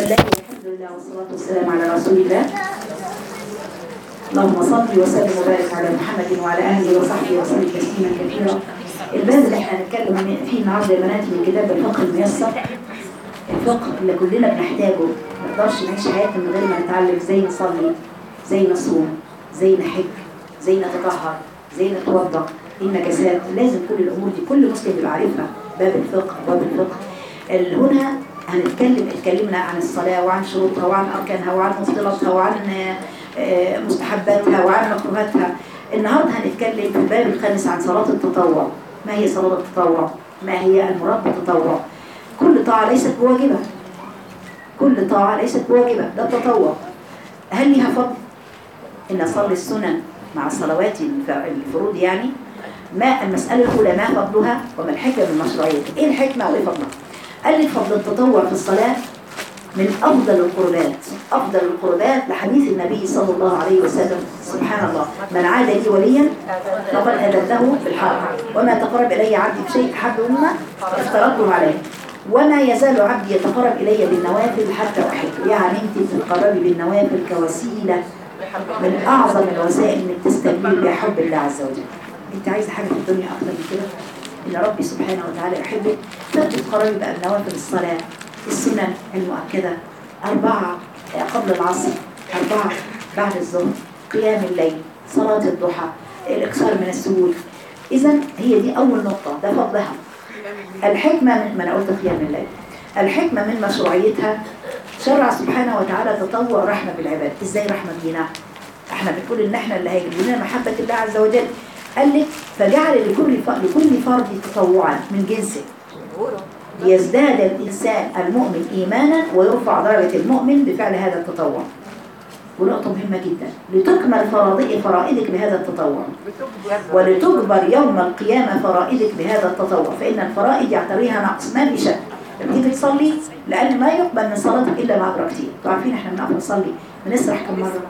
الله والحمد لله والصلاة والسلام على رسول الله اللهم صل وسلم وبارك على محمد وعلى آله وصحبه وسلم تسليما كثيرا الباب اللي احنا هنتكلم فيه النهارده يا بنات من كتاب الفقه الميسر الفقه اللي كلنا بنحتاجه ما نقدرش نعيش حياتنا من غير ما نتعلم ازاي نصلي ازاي نصوم ازاي نحج ازاي نتطهر ازاي نتوضا ايه النجاسات لازم كل الامور دي كل مسلم يبقى عارفها باب الفقه باب الفقه ال- هنا هنتكلم اتكلمنا عن الصلاة وعن شروطها وعن أركانها وعن مفضلاتها وعن آه، مستحباتها وعن مكروهاتها النهاردة هنتكلم في الباب الخامس عن صلاة التطوع ما هي صلاة التطوع ما هي المراد بالتطوع كل طاعة ليست بواجبة كل طاعة ليست بواجبة ده التطوع هل لها فضل إن أصلي السنن مع الصلوات الف- الفروض يعني ما المسألة الأولى ما فضلها وما الحكمة من مشروعيتها إيه الحكمة وإيه فضلها قال لي فضل التطوع في الصلاة من أفضل القربات أفضل القربات لحديث النبي صلى الله عليه وسلم سبحان الله من عاد لي وليا فقد أذنته بالحرب وما تقرب إلي عبدي بشيء أحب مما افترضته عليه وما يزال عبدي يتقرب إلي بالنوافل حتى أحبه يعني أنت تتقربي بالنوافل كوسيلة من أعظم الوسائل إنك تستجيبي بحب الله عز وجل أنت عايزة حاجة في الدنيا أكتر من كده إن ربي سبحانه وتعالى يحبك فبتتقربي بقى بنوافل الصلاة السنن المؤكدة أربعة قبل العصر أربعة بعد الظهر قيام الليل صلاة الضحى الإكثار من السجود إذا هي دي أول نقطة ده فضلها الحكمة من ما أنا قلت قيام الليل الحكمة من مشروعيتها شرع سبحانه وتعالى تطوع رحمة بالعباد إزاي رحمة بينا احنا بنقول ان احنا اللي هيجيب لنا محبة الله عز وجل قال لك فجعل لكل ف... لكل فرد تطوعا من جنسه ليزداد الإنسان المؤمن إيمانا ويرفع درجة المؤمن بفعل هذا التطوع ونقطة مهمة جدا لتكمل فرائض فرائضك بهذا التطوع ولتجبر يوم القيامة فرائضك بهذا التطوع فإن الفرائض يعتريها نقص ما في شك لما تيجي تصلي لأن ما يقبل من صلاتك إلا ما أدركتيه انتوا عارفين احنا بنقف نصلي بنسرح كم مرة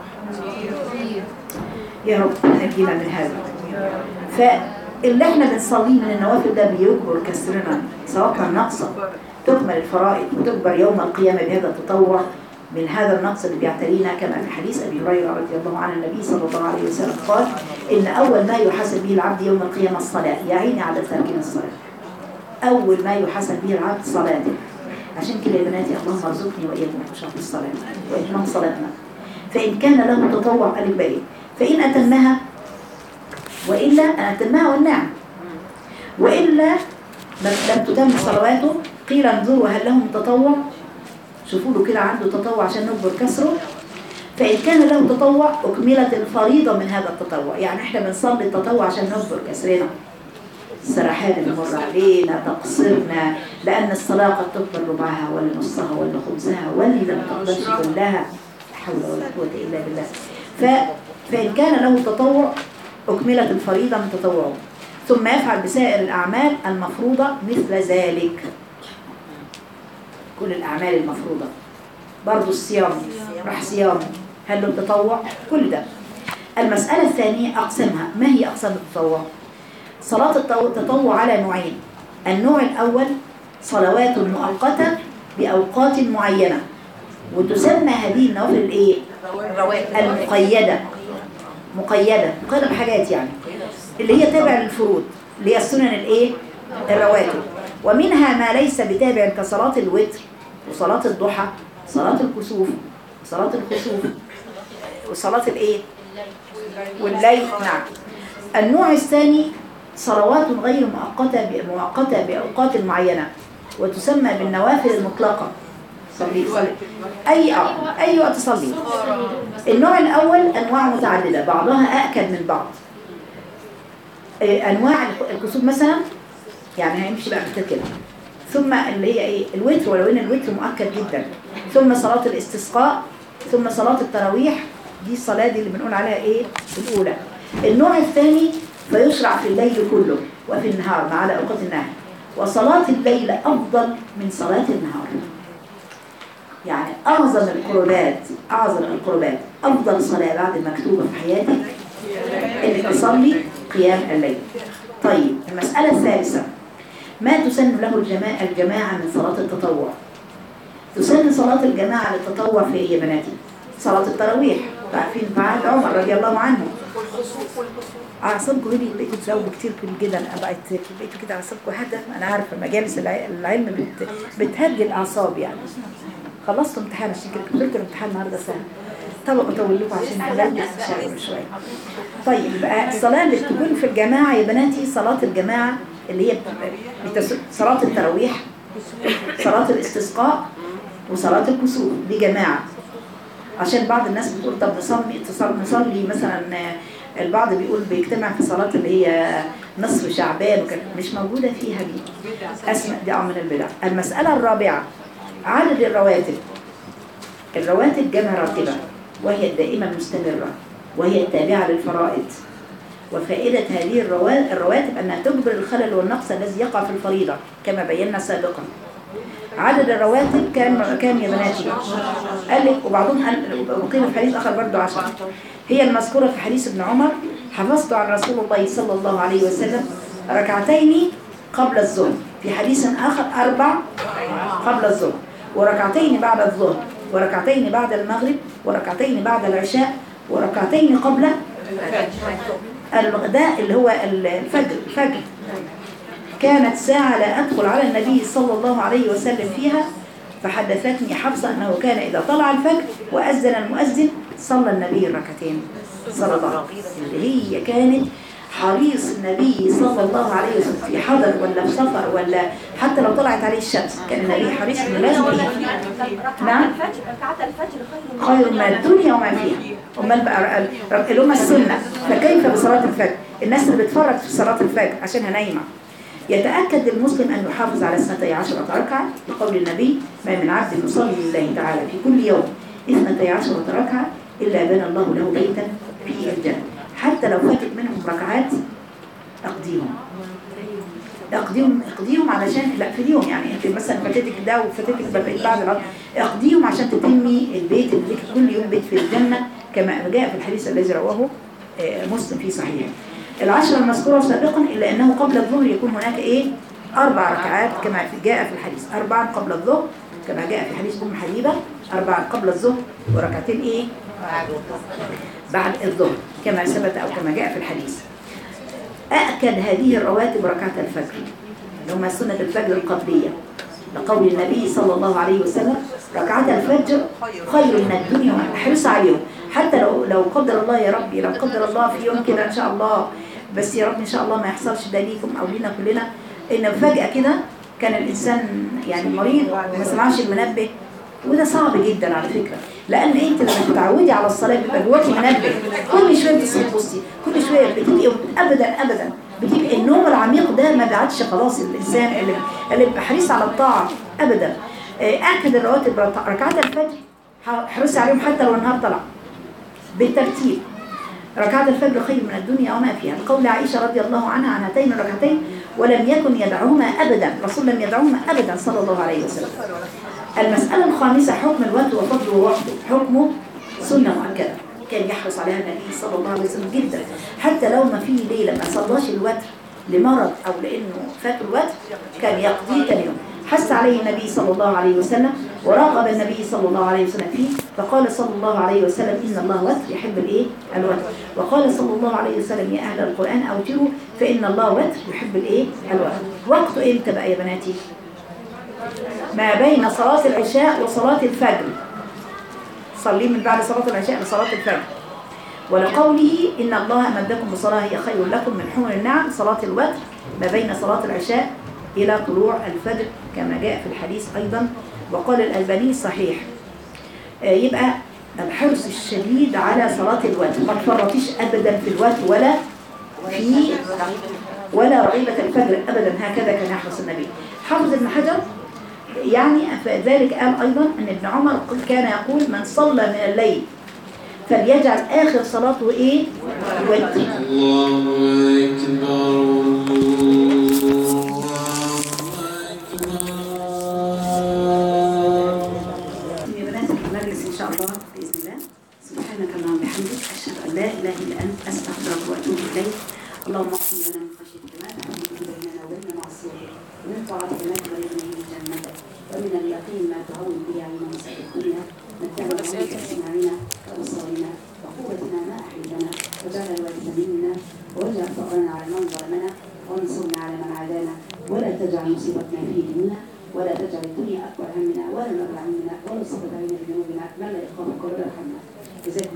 يا رب نجينا من هذا فاللي احنا بنصليه من النوافل ده بيجبر كسرنا صلاتنا الناقصة تكمل الفرائض وتكبر يوم القيامة بهذا التطوع من هذا النقص اللي بيعترينا كما في حديث أبي هريرة رضي الله عنه النبي صلى الله عليه وسلم قال إن أول ما يحاسب به العبد يوم القيامة الصلاة يا عيني على تركين الصلاة أول ما يحاسب به العبد صلاته عشان كده يا بناتي اللهم ارزقني وإياكم خشوع الصلاة وإتمام صلاتنا فإن كان له تطوع قال لك بقى إيه؟ فإن أتمها وإلا أن أتمها والنعم وإلا لم تتم صلواته قيل انظروا هل لهم تطوع شوفوا له كده عنده تطوع عشان نكبر كسره فإن كان له تطوع أكملت الفريضة من هذا التطوع يعني احنا بنصلي التطوع عشان نكبر كسرنا السرحان اللي مر علينا تقصيرنا لأن الصلاة قد تقبل ربعها ولا نصها ولا خبزها ولا لم تقبلش كلها لا حول ولا قوة إلا بالله ف... فإن كان له تطوع أكملت الفريضة من تطوعه ثم يفعل بسائر الأعمال المفروضة مثل ذلك كل الأعمال المفروضة برضو الصيام راح صيام هل له تطوع كل ده المسألة الثانية أقسمها ما هي أقسام التطوع صلاة التطوع على نوعين النوع الأول صلوات مؤقتة بأوقات معينة وتسمى هذه النوافل الايه المقيدة مقيدة مقيدة بحاجات يعني اللي هي تابع للفروض اللي هي السنن الايه الرواتب ومنها ما ليس بتابع كصلاة الوتر وصلاة الضحى صلاة الكسوف وصلاة الخسوف وصلاة الايه والليل نعم النوع الثاني صلوات غير مؤقتة مؤقتة بأوقات معينة وتسمى بالنوافل المطلقة صلي صلي أي أه أي وقت صلي النوع الأول أنواع متعددة بعضها أأكد من بعض أنواع الكسوف مثلا يعني هيمشي بقى مثل كده ثم اللي هي ايه الوتر ولو ان الوتر مؤكد جدا ثم صلاة الاستسقاء ثم صلاة التراويح دي الصلاة دي اللي بنقول عليها ايه الأولى النوع الثاني فيشرع في الليل كله وفي النهار ما عدا أوقات النهي وصلاة الليل أفضل من صلاة النهار يعني أعظم القربات أعظم القربات أفضل صلاة بعد المكتوبة في حياتك إنك تصلي قيام الليل طيب المسألة الثالثة ما تسن له الجماعة, الجماعة من صلاة التطوع تسن صلاة الجماعة للتطوع في إيه يا بناتي صلاة التراويح عارفين بعد عمر رضي الله عنه أعصابكم هدي بقيتوا تزودوا كتير كده أنا بقيت بقيتوا كده أعصابكم هدى أنا عارفة مجالس الع- العلم بت... بتهدي الأعصاب يعني خلصتوا امتحان عشان كده كنت الامتحان النهارده سهل طبعا بطول لكم عشان هنلبس شوية شوية طيب بقى الصلاة اللي تكون في الجماعة يا بناتي صلاة الجماعة اللي هي بت- بتس... صلاة التراويح صلاة الاستسقاء وصلاة الكسوف دي جماعة عشان بعض الناس بتقول طب نصلي تصل- نصلي مثلا آه، البعض بيقول بيجتمع في صلاة اللي هي نصف شعبان وكده مش موجودة فيها دي أسماء دي من البدع المسألة الرابعة عدد الرواتب الرواتب جمع راتبة وهي الدائمة المستمرة وهي التابعة للفرائض وفائدة هذه الروا- الرواتب أنها تجبر الخلل والنقص الذي يقع في الفريضة كما بينا سابقا عدد الرواتب كام كام يا بناتي قال لك وبعضهم قال وقيل في حديث اخر برضه عشرة هي المذكوره في حديث ابن عمر حفظت عن رسول الله صلى الله عليه وسلم ركعتين قبل الظهر في حديث اخر اربع قبل الظهر وركعتين بعد الظهر وركعتين بعد المغرب وركعتين بعد العشاء وركعتين قبل الغداء اللي هو الفجر الفجر كانت ساعة لا أدخل على النبي صلى الله عليه وسلم فيها فحدثتني حفصة أنه كان إذا طلع الفجر وأذن المؤذن صلى النبي الركعتين صلى الله عليه وسلم اللي هي كانت حريص النبي صلى الله عليه وسلم في حضر ولا في سفر ولا حتى لو طلعت عليه الشمس كان النبي حريص انه لازم إيه؟ نعم. الفجر ركعات الفجر خير خير من الدنيا وما فيها امال بقى ر- اللي هم السنه فكيف بصلاه الفجر الناس اللي بتفرط في صلاه الفجر عشانها نايمه يتاكد المسلم ان يحافظ على اثنتي عشره ركعه لقول النبي ما من عبد يصلي لله تعالى في كل يوم اثنتي عشره ركعه الا بنى الله له بيتا في الجنه حتى لو فاتت منهم ركعات اقضيهم اقضيهم اقضيهم علشان لا في اليوم يعني انت مثلا فاتتك ده وفاتتك بقيت بعد العصر اقضيهم عشان تتمي البيت اللي لك كل يوم بيت في الجنه كما جاء في الحديث الذي رواه آه، مسلم في صحيحه العشرة المذكورة سابقا إلا أنه قبل الظهر يكون هناك إيه أربع ركعات كما في- جاء في الحديث أربعا قبل الظهر كما جاء في حديث أم حبيبة أربعا قبل الظهر وركعتين إيه بعد الظهر كما ثبت أو كما جاء في الحديث أأكد هذه الرواتب ركعة الفجر اللي هما سنة الفجر القبلية لقول النبي صلى الله عليه وسلم ركعة الفجر خير من الدنيا وما احرص عليهم حتى لو لو قدر الله يا ربي لو قدر الله في يوم كده ان شاء الله بس يا رب ان شاء الله ما يحصلش ده ليكم او لينا كلنا ان فجأة كده كان الانسان يعني مريض وما سمعش المنبه وده صعب جدا على فكرة لان انت لما تتعودي على الصلاة بيبقى جواكي منبه كل شوية بتصحي تبصي كل شوية بتبقي ابدا ابدا بتبقى النوم العميق ده ما بعدش خلاص الانسان اللي اللي بيبقى حريص على الطاعة ابدا آه، اكد الرواتب رك- ركعات الفجر ح- حرصي عليهم حتى لو النهار طلع بالترتيب ركعات الفجر خير من الدنيا وما فيها لقول عائشة رضي الله عنها عن هاتين الركعتين ولم يكن يدعهما أبدا رسول لم يدعهما أبدا صلى الله عليه وسلم المسألة الخامسة حكم الوتر وفضله وحده حكمه سنة مؤكدة كان يحرص عليها النبي صلى الله عليه وسلم جدا حتى لو ما في ليلة ما صلاش الوتر لمرض أو لأنه فات الوتر كان يقضيه تاني يوم حث عليه النبي صلى الله عليه وسلم وراقب النبي صلى الله عليه وسلم فيه فقال صلى الله عليه وسلم إن الله وتر يحب الإيه؟ الوتر وقال صلى الله عليه وسلم يا أهل القرآن أوتروا فإن الله وتر يحب الإيه؟ الوتر وقته إمتى بقى يا بناتي؟ ما بين صلاة العشاء وصلاة الفجر صلي من بعد صلاة العشاء لصلاة الفجر ولقوله إن الله أمدكم بصلاة هي خير لكم من حمر النعم صلاة الوتر ما بين صلاة العشاء إلى طلوع الفجر كما جاء في الحديث أيضا وقال الألباني صحيح آه، يبقى الحرص الشديد على صلاة الوتر ما تفرطيش أبدا في الوتر ولا في ولا رغيبة الفجر أبدا هكذا كان يحرص النبي حافظ ابن حجر يعني ذلك قال أيضا أن ابن عمر كان يقول من صلى من الليل فليجعل آخر صلاته إيه؟ وتر الله أكبر في بنات المجلس إن شاء الله بإذن الله سبحانك اللهم وبحمدك أشهد أن لا إله إلا أنت أستغفرك وأتوب إليك اللهم اغفر لنا من خشيتك ما تحول بيننا وبين معصيتك ومن طاعتك ما تبلغنا به جنتك ومن اليقين مما تهون به علينا مصائب الدنيا متعنا بأسماعنا وأبصارنا وقوتنا ما أحيينا وجعل الوارث منا واجعل فقرنا على من ظلمنا وانصرنا على من عادانا ولا تجعل مصيبتنا في ديننا ولا تجعل الدنيا أكبر همنا ولا مبلغ علمنا ولا تصبر علينا بذنوبنا من لا يخافك ولا يرحمنا جزاكم